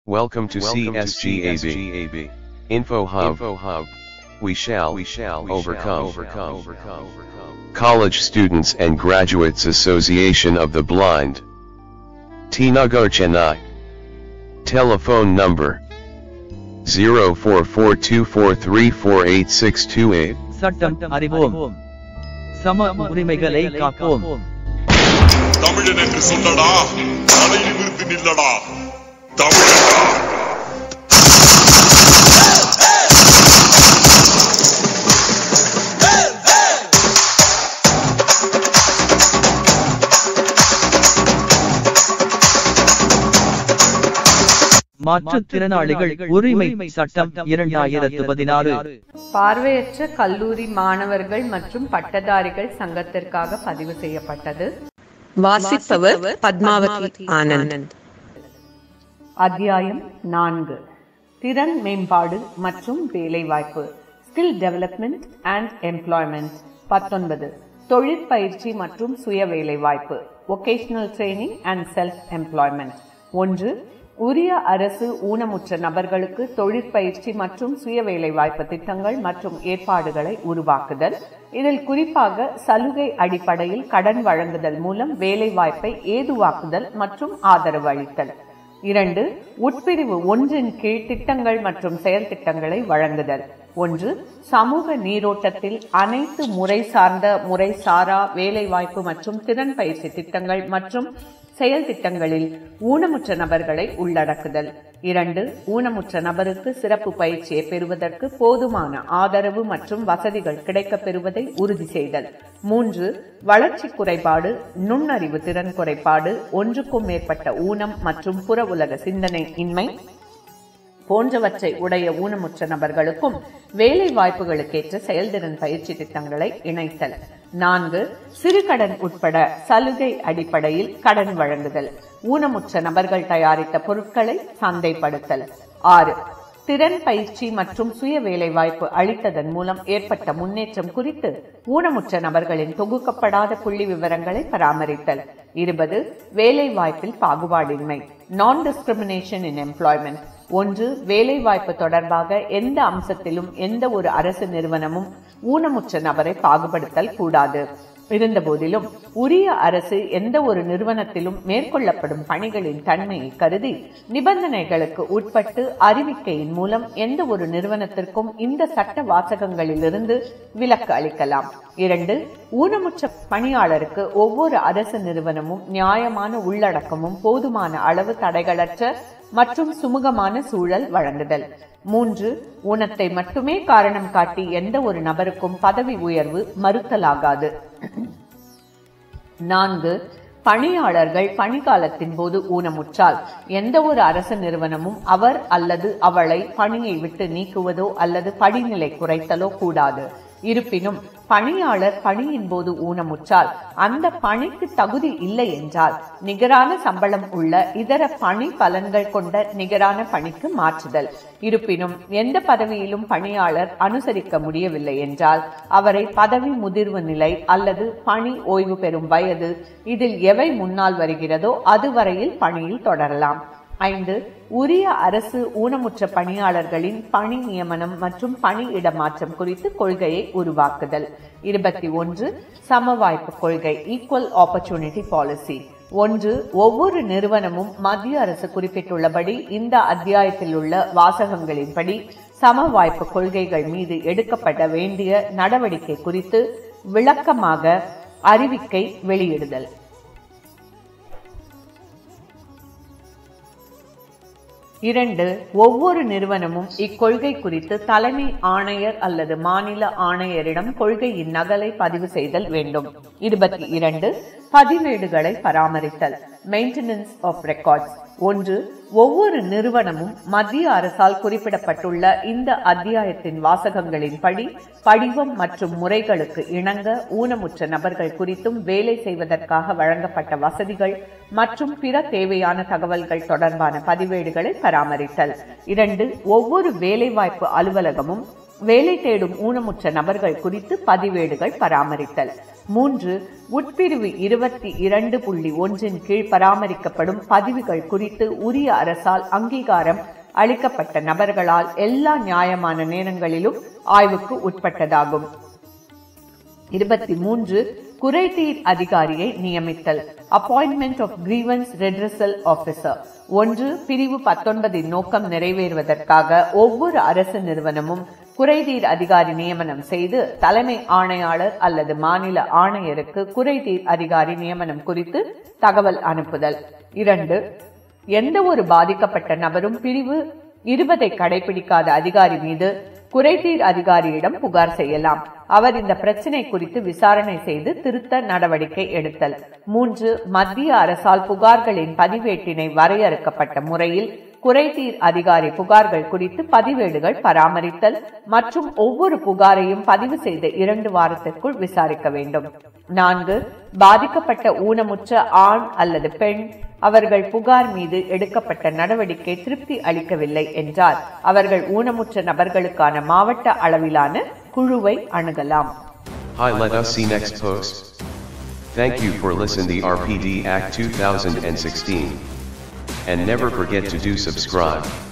Welcome to Welcome to CSGAB. CSGAB. Info Hub. Info Hub. We shall, We shall overcome. overcome. overcome. College Students and Graduates Association of the Blind. Tinagar Chennai. Telephone number 0442434868. சட்டம் அறிவோம் சம உரிமைகளை காப்போம் தமிழன் என்று சொல்லடா தலை நிமிர்ந்து நில்லடா தமிழடா மாற்றுத்திறனாளிகள் உரிமை சட்டம் இரண்டாயிரத்து பதினாறு பார்வையற்ற கல்லூரி மாணவர்கள் மற்றும் பட்டதாரிகள் சங்கத்திற்காக பதிவு செய்யப்பட்டது வாசிப்பவர் பத்மாவதி ஆனந்த் அத்தியாயம் நான்கு திறன் மேம்பாடு மற்றும் வேலைவாய்ப்பு ஸ்கில் டெவலப்மெண்ட் அண்ட் எம்ப்ளாய்மெண்ட் பத்தொன்பது தொழிற்பயிற்சி மற்றும் சுய வேலைவாய்ப்பு vocational training and self employment ஒன்று உரிய அரசு ஊனமுற்ற நபர்களுக்கு தொழிற்பயிற்சி மற்றும் சுய வேலைவாய்ப்பு திட்டங்கள் மற்றும் ஏற்பாடுகளை உருவாக்குதல் இதில் குறிப்பாக சலுகை அடிப்படையில் கடன் வழங்குதல் மூலம் வேலைவாய்ப்பை ஏதுவாக்குதல் மற்றும் ஆதரவு அளித்தல் இரண்டு உட்பிரிவு ஒன்றின் கீழ் திட்டங்கள் மற்றும் செயல் திட்டங்களை வழங்குதல் ஒன்று சமூக நீரோட்டத்தில் அனைத்து முறை சார்ந்த முறை சாரா வேலைவாய்ப்பு மற்றும் திறன் பயிற்சி திட்டங்கள் மற்றும் செயல் திட்டங்களில் ஊனமுற்ற நபர்களை உள்ளடக்குதல் இரண்டு ஊனமுற்ற நபருக்கு சிறப்பு பயிற்சியை பெறுவதற்கு போதுமான ஆதரவு மற்றும் வசதிகள் கிடைக்கப் பெறுவதை உறுதி செய்தல் மூன்று வளர்ச்சி குறைபாடு நுண்ணறிவு திறன் குறைபாடு ஒன்றுக்கும் மேற்பட்ட ஊனம் மற்றும் புற உலக சிந்தனை இன்மை போன்றவற்றை உடைய ஊனமுற்ற நபர்களுக்கும் வேலை வாய்ப்புகளுக்கேற்ற செயல்திறன் பயிற்சி திட்டங்களை இணைத்தல் நான்கு சிறுகடன் உட்பட சலுகை அடிப்படையில் கடன் வழங்குதல் ஊனமுற்ற நபர்கள் தயாரித்த பொருட்களை சந்தைப்படுத்தல் ஆறு திறன் பயிற்சி மற்றும் சுய வேலைவாய்ப்பு அளித்ததன் மூலம் ஏற்பட்ட முன்னேற்றம் குறித்து ஊனமுற்ற நபர்களின் தொகுக்கப்படாத புள்ளி விவரங்களை பராமரித்தல் இருபது வேலைவாய்ப்பில் பாகுபாடின்மை நான் டிஸ்கிரிமினேஷன் இன் எம்ப்ளாய்மெண்ட் ஒன்று வேலைவாய்ப்பு தொடர்பாக எந்த அம்சத்திலும் எந்த ஒரு அரசு நிறுவனமும் ஊனமுற்ற நபரை பாகுபடுத்தல் கூடாது இருந்தபோதிலும் உரிய அரசு எந்த ஒரு நிறுவனத்திலும் மேற்கொள்ளப்படும் பணிகளின் தன்மையை கருதி நிபந்தனைகளுக்கு உட்பட்டு அறிவிக்கையின் மூலம் எந்த ஒரு நிறுவனத்திற்கும் இந்த சட்ட வாசகங்களிலிருந்து விலக்கு அளிக்கலாம் இரண்டு ஊனமுற்ற பணியாளருக்கு ஒவ்வொரு அரசு நிறுவனமும் நியாயமான உள்ளடக்கமும் போதுமான அளவு தடைகளற்ற மற்றும் சுமூகமான சூழல் வழங்குதல் மூன்று ஊனத்தை மட்டுமே காரணம் காட்டி எந்த ஒரு நபருக்கும் பதவி உயர்வு மறுத்தலாகாது நான்கு பணியாளர்கள் பணிக்காலத்தின் போது ஊனமுற்றால் எந்த ஒரு அரசு நிறுவனமும் அவர் அல்லது அவளை பணியை விட்டு நீக்குவதோ அல்லது படிநிலை குறைத்தலோ கூடாது இருப்பினும் பணியாளர் பணியின் போது ஊனமுற்றால் அந்த பணிக்கு தகுதி இல்லை என்றால் நிகரான சம்பளம் உள்ள இதர பணி பலன்கள் கொண்ட நிகரான பணிக்கு மாற்றுதல் இருப்பினும் எந்த பதவியிலும் பணியாளர் அனுசரிக்க முடியவில்லை என்றால் அவரை பதவி முதிர்வு நிலை அல்லது பணி ஓய்வு பெறும் வயது இதில் எவை முன்னால் வருகிறதோ அதுவரையில் பணியில் தொடரலாம் ஐந்து உரிய அரசு ஊனமுற்ற பணியாளர்களின் பணி நியமனம் மற்றும் பணி இடமாற்றம் குறித்து கொள்கையை உருவாக்குதல் இருபத்தி ஒன்று சமவாய்ப்பு கொள்கை ஈக்குவல் ஆப்பர்ச்சுனிட்டி பாலிசி ஒன்று ஒவ்வொரு நிறுவனமும் மத்திய அரசு குறிப்பிட்டுள்ளபடி இந்த அத்தியாயத்தில் உள்ள வாசகங்களின்படி சம வாய்ப்பு கொள்கைகள் மீது எடுக்கப்பட வேண்டிய நடவடிக்கை குறித்து விளக்கமாக அறிவிக்கை வெளியிடுதல் இரண்டு ஒவ்வொரு நிறுவனமும் இக்கொள்கை குறித்து தலைமை ஆணையர் அல்லது மாநில ஆணையரிடம் கொள்கையின் நகலை பதிவு செய்தல் வேண்டும் இருபத்தி இரண்டு பதிவேடுகளை பராமரித்தல் மெயின்டெனன்ஸ் ஆஃப் ரெக்கார்ட்ஸ் ஒன்று ஒவ்வொரு நிறுவனமும் மத்திய அரசால் குறிப்பிடப்பட்டுள்ள இந்த அத்தியாயத்தின் வாசகங்களின்படி படிவம் மற்றும் முறைகளுக்கு இணங்க ஊனமுற்ற நபர்கள் குறித்தும் வேலை செய்வதற்காக வழங்கப்பட்ட வசதிகள் மற்றும் பிற தேவையான தகவல்கள் தொடர்பான பதிவேடுகளை பராமரித்தல் இரண்டு ஒவ்வொரு வேலைவாய்ப்பு அலுவலகமும் வேலை தேடும் ஊனமுற்ற நபர்கள் குறித்து பதிவேடுகள் பராமரித்தல் மூன்று உட்பிரிவு இருபத்தி இரண்டு புள்ளி ஒன்றின் கீழ் பராமரிக்கப்படும் பதிவுகள் குறித்து உரிய அரசால் அங்கீகாரம் அளிக்கப்பட்ட நபர்களால் எல்லா நியாயமான நேரங்களிலும் ஆய்வுக்கு உட்பட்டதாகும் இருபத்தி மூன்று குறைதீர் அதிகாரியை நியமித்தல் appointment of grievance redressal officer ஒன்று பிரிவு பத்தொன்பதின் நோக்கம் நிறைவேறுவதற்காக ஒவ்வொரு அரசு நிறுவனமும் குறைதீர் அதிகாரி நியமனம் செய்து தலைமை ஆணையாளர் அல்லது மாநில ஆணையருக்கு குறைதீர் அதிகாரி நியமனம் குறித்து தகவல் அனுப்புதல் இரண்டு எந்த ஒரு பாதிக்கப்பட்ட நபரும் பிரிவு இருபதை கடைபிடிக்காத அதிகாரி மீது குறைதீர் அதிகாரியிடம் புகார் செய்யலாம் அவர் இந்த பிரச்சினை குறித்து விசாரணை செய்து திருத்த நடவடிக்கை எடுத்தல் மூன்று மத்திய அரசால் புகார்களின் பதிவேட்டினை வரையறுக்கப்பட்ட முறையில் குறைதீர் அதிகாரி புகார்கள் குறித்து பதிவேடுகள் பராமரித்தல் மற்றும் ஒவ்வொரு புகாரையும் பதிவு செய்த இரண்டு வாரத்திற்குள் விசாரிக்க வேண்டும் நான்கு பாதிக்கப்பட்ட ஊனமுற்ற ஆண் அல்லது பெண் அவர்கள் புகார் மீது எடுக்கப்பட்ட நடவடிக்கை திருப்தி அளிக்கவில்லை என்றால் அவர்கள் ஊனமுற்ற நபர்களுக்கான மாவட்ட அளவிலான குழுவை அணுகலாம் Hi, let us see next post. Thank you for listening the RPD Act 2016. And never forget to do subscribe.